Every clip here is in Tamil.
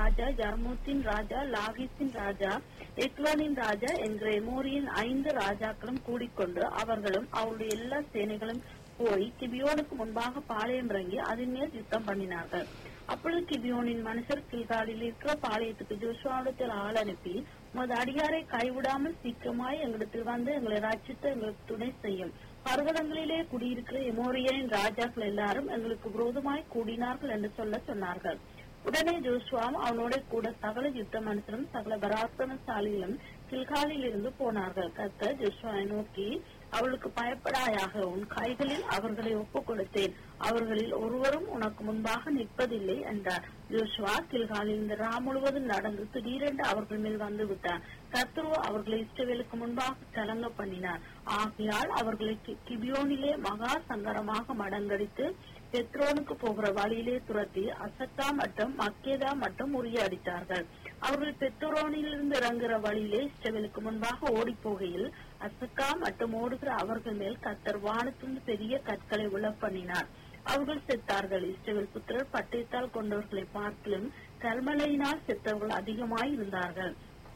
ராஜா ஜர்மூத்தின் ராஜா லாகிஸின் ராஜா எக்லோனின் ராஜா என்ற எமோரியின் ஐந்து ராஜாக்களும் கூடிக்கொண்டு அவர்களும் அவருடைய எல்லா சேனைகளும் போய் கிபியோனுக்கு முன்பாக பாளையம் இறங்கி அதன் மேல் யுத்தம் பண்ணினார்கள் அப்பொழுது கிபியோனின் மனுஷர் கில்காலில் இருக்கிற பாளையத்துக்கு ஜோஷுவாவிடத்தில் ஆள் அனுப்பி உமது அடியாரை கைவிடாமல் சீக்கிரமாய் எங்களிடத்தில் வந்து எங்களை ரட்சித்து எங்களுக்கு துணை செய்யும் பர்வதங்களிலே குடியிருக்கிற எமோரியரின் ராஜாக்கள் எல்லாரும் எங்களுக்கு விரோதமாய் கூடினார்கள் என்று சொல்ல சொன்னார்கள் உடனே ஜோஷுவாவும் அவனோட கூட சகல யுத்த மனுஷரும் சகல பராக்கிரமசாலிகளும் கில்காலில் இருந்து போனார்கள் கத்த ஜோஷுவாவை நோக்கி அவளுக்கு பயப்படாயாக உன் கைகளில் அவர்களை ஒப்புக் கொடுத்தேன் அவர்களில் ஒருவரும் உனக்கு முன்பாக நிற்பதில்லை என்றார் ஜோஷுவா கில்காலில் இந்த ரா முழுவதும் நடந்து திடீரென்று அவர்கள் மேல் வந்து விட்டார் கத்ருவ அவர்களை இஷ்டவேலுக்கு முன்பாக கலங்க பண்ணினார் ஆகையால் அவர்களை கி- கிபியோனிலே மகா சங்கரமாக மடங்கடித்து பெத்ரோனுக்கு போகிற வழியிலே துரத்தி அசக்கா மற்றும் மக்கேதா மற்றும் முறியடித்தார்கள் அவர்கள் பெத்ரோனிலிருந்து இறங்குற வழியிலே இஷ்டவேலுக்கு முன்பாக ஓடிப் போகையில் அசக்கா மற்றும் ஓடுகிற அவர்கள் மேல் கத்தர் வானத்திலிருந்து பெரிய கற்களை விழப் பண்ணினார் அவர்கள் செத்தார்கள் இஸ்ரவேல் புத்திரர் பட்டயத்தால் கொண்டவர்களை பார்க்கலும் கல்மலையினால் செத்தவர்கள் அதிகமாய் இருந்தார்கள்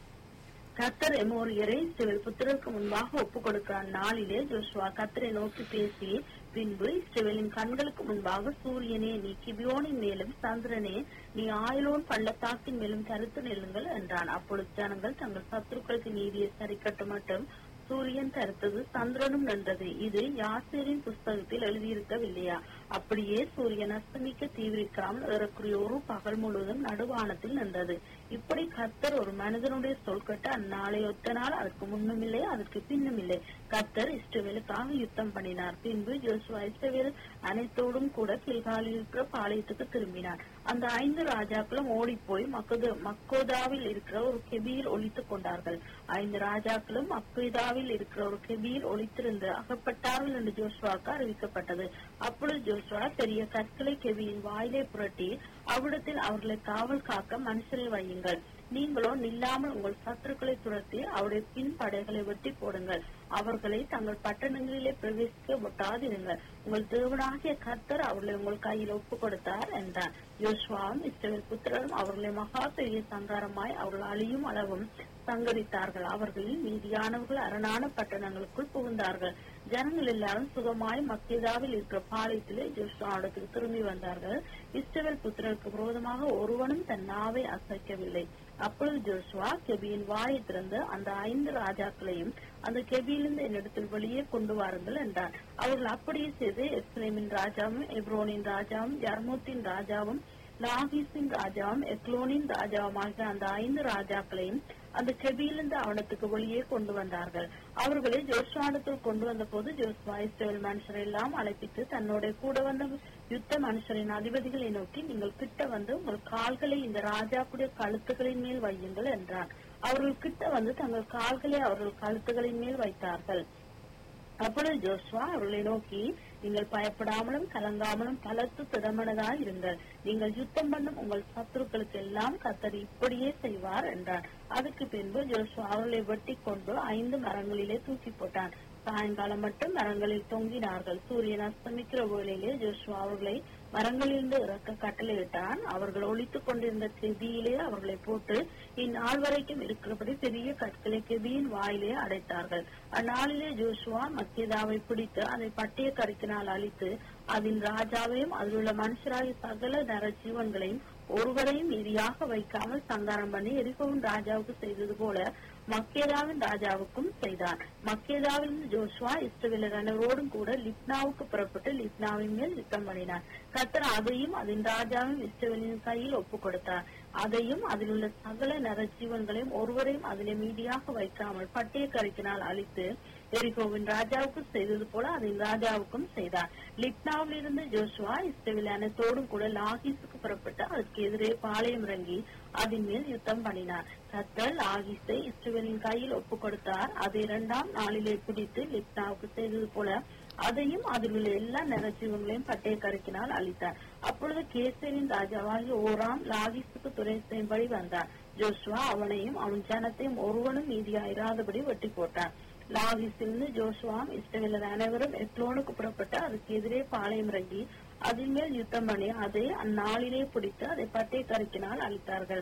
கத்தர் எமோரியரை இஸ்ரவேல் புத்திரருக்கு முன்பாக ஒப்புக் கொடுக்கிற நாளிலே ஜோஷுவா கத்தரை நோக்கி பேசி பின்பு இஸ்ரவேலின் கண்களுக்கு முன்பாக சூரியனே நீ கிபியோனின் மேலும் சந்திரனே நீ ஆயிலோன் பள்ளத்தாக்கின் மேலும் கருத்து நெல்லுங்கள் என்றான் அப்பொழுது ஜனங்கள் தங்கள் சத்துருக்களுக்கு நீதியை சரிக்கட்டும் மட்டும் சூரியன் கருத்தது சந்திரனும் நின்றது இது யாசேரின் புஸ்தகத்தில் எழுதியிருக்கவில்லையா அப்படியே சூரியன் அஸ்தமிக்க தீவிரிக்காமல் ஏறக்குறைய ஒரு பகல் முழுவதும் நடுவானத்தில் நின்றது இப்படி கர்த்தர் ஒரு மனிதனுடைய சொல் கேட்டு அந்நாளை ஒத்த நாள் அதற்கு முன்னும் இல்லை அதற்கு பின்னும் இல்லை கர்த்தர் இஸ்ரவேலுக்காக யுத்தம் பண்ணினார் பின்பு ஜோசுவா இஸ்ரவேல் அனைத்தோடும் கூட கில்காலில் இருக்கிற பாளையத்துக்கு திரும்பினார் அந்த ஐந்து ராஜாக்களும் ஓடிப்போய் மக்கது மக்கோதாவில் இருக்கிற ஒரு கெபியில் ஒளித்துக் கொண்டார்கள் ஐந்து ராஜாக்களும் மக்கோதாவில் இருக்கிற ஒரு கெபியில் ஒளித்திருந்து அகப்பட்டார்கள் என்று ஜோசுவாக்கு அறிவிக்கப்பட்டது அப்பொழுது ஜோசுவா பெரிய கற்களை கெபியின் வாயிலே புரட்டி அவ்விடத்தில் அவர்களை காவல் காக்க மனுஷரை வையுங்கள் நீங்களோ நில்லாமல் உங்கள் சத்துருக்களை துரத்தி அவருடைய பின் படைகளை வெட்டி போடுங்கள் அவர்களை தங்கள் பட்டணங்களிலே பிரவேசிக்க விட்டாதிருங்கள் உங்கள் தேவனாகிய கர்த்தர் அவர்களை உங்கள் கையில் ஒப்புக் கொடுத்தார் என்றார் யோசுவாவும் இஸ்ரவேல் புத்திரரும் அவர்களை மகா பெரிய சங்காரமாய் அவர்கள் அழியும் அளவும் சங்கரித்தார்கள் அவர்களில் மீதியானவர்கள் அரணான பட்டணங்களுக்குள் புகுந்தார்கள் ஜனங்கள் எல்லாரும் சுகமாய் மக்கேதாவில் இருக்கிற பாளையத்திலே ஜோஷுவாவிடத்துக்கு திரும்பி வந்தார்கள் இஸ்ரவேல் புத்திரருக்கு விரோதமாக ஒருவனும் தன் நாவை அசைக்கவில்லை அப்பொழுது ஜோஷுவா கெபியின் வாயை திறந்து அந்த ஐந்து ராஜாக்களையும் அந்த கெபியிலிருந்து என்னிடத்தில் வெளியே கொண்டு வாருங்கள் என்றார் அவர்கள் அப்படியே செய்து எப்ரேமின் ராஜாவும் எப்ரோனின் ராஜாவும் ஜர்மூத்தின் ராஜாவும் லாகிஸின் ராஜாவும் எக்லோனின் ராஜாவும் ஆகிய அந்த ஐந்து ராஜாக்களையும் அந்த கெபியிலிருந்து அவனத்துக்கு வெளியே கொண்டு வந்தார்கள் அவர்களை ஜோஸ்வானத்தில் கொண்டு வந்த போது ஜோஸ்வா இஸ்ரேல் மனுஷரை எல்லாம் அழைப்பித்து தன்னோட கூட வந்த யுத்த மனுஷரின் அதிபதிகளை நோக்கி நீங்கள் கிட்ட வந்து உங்கள் கால்களை இந்த ராஜாக்குடைய கழுத்துகளின் மேல் வையுங்கள் என்றார் அவர்கள் கிட்ட வந்து தங்கள் கால்களை அவர்கள் கழுத்துகளின் மேல் வைத்தார்கள் அப்பொழுது ஜோஸ்வா அவர்களை நோக்கி நீங்கள் பயப்படாமலும் கலங்காமலும் பலத்து திடமனதாய் இருங்கள் நீங்கள் யுத்தம் பண்ணும் உங்கள் சத்துருக்களுக்கு எல்லாம் கத்தர் இப்படியே செய்வார் என்றார் அதுக்கு பின்பு ஜோஸ்வா அவர்களை வெட்டி கொண்டு ஐந்து மரங்களிலே தூக்கி போட்டான் சாயங்காலம் மட்டும் மரங்களில் தொங்கினார்கள் சூரியன் அஸ்தமிக்கிற வேளையிலே ஜோஸ்வா அவர்களை மரங்களிலிருந்து இறக்க கட்டளையிட்டான் அவர்கள் ஒழித்துக் கொண்டிருந்த செவியிலே அவர்களை போட்டு இந்நாள் வரைக்கும் இருக்கிறபடி பெரிய கற்களை கெபியின் வாயிலே அடைத்தார்கள் அந்நாளிலே ஜோஷுவா மக்கேதாவை பிடித்து அதை பட்டிய கருக்கினால் அழித்து அதன் ராஜாவையும் அதில் உள்ள மனுஷராகிய சகல நர ஜீவன்களையும் ஒருவரையும் எரியாக வைக்காமல் சங்காரம் பண்ணி எரிகவும் ராஜாவுக்கு செய்தது போல மக்கேதாவின் ராஜாவுக்கும் செய்தான் மக்கேதாவிலிருந்து ஜோஷுவா இஸ்ரவேலர் அனைவரோடும் கூட லிப்னாவுக்கு புறப்பட்டு லிப்னாவின் மேல் யுத்தம் பண்ணினார் கத்தர் அதையும் அதன் ராஜாவையும் இஸ்ரவேலின் கையில் ஒப்புக் கொடுத்தார் அதையும் அதில் உள்ள சகல நரஜீவன்களையும் ஒருவரையும் அதிலே மீதியாக வைக்காமல் பட்டிய கருக்கினால் அழித்து எரிகோவின் ராஜாவுக்கு செய்தது போல அதன் ராஜாவுக்கும் செய்தார் லிப்னாவில் இருந்து ஜோஷுவா இஸ்ரேல் அனைத்தோடும் கூட லாகிஸுக்கு புறப்பட்டு அதற்கு எதிரே பாளையம் இறங்கி அதன் மேல் யுத்தம் பண்ணினார் கத்தர் லாகிஸை இஸ்ரேலின் கையில் ஒப்புக் கொடுத்தார் அதை இரண்டாம் நாளிலே பிடித்து லிப்னாவுக்கு செய்தது போல அதையும் அதில் உள்ள எல்லா நரஜீவங்களையும் பட்டய கருக்கினால் அழித்தார் அப்பொழுது கேசரின் ராஜாவாகிய ஓராம் லாகிஸுக்கு துறை செய்யும்படி வந்தார் ஜோஷுவா அவனையும் அவன் ஜனத்தையும் ஒருவனும் மீதியாயிராதபடி வெட்டி போட்டான் லாகிஸிலிருந்து ஜோஷுவாம் இஸ்ரவேலர் அனைவரும் எக்லோனுக்கு புறப்பட்டு அதுக்கு எதிரே பாளையம் இறங்கி அதன் மேல் யுத்தம் பண்ணி அதை அந்நாளிலே பிடித்து அதை பட்டய கருக்கினால் அழித்தார்கள்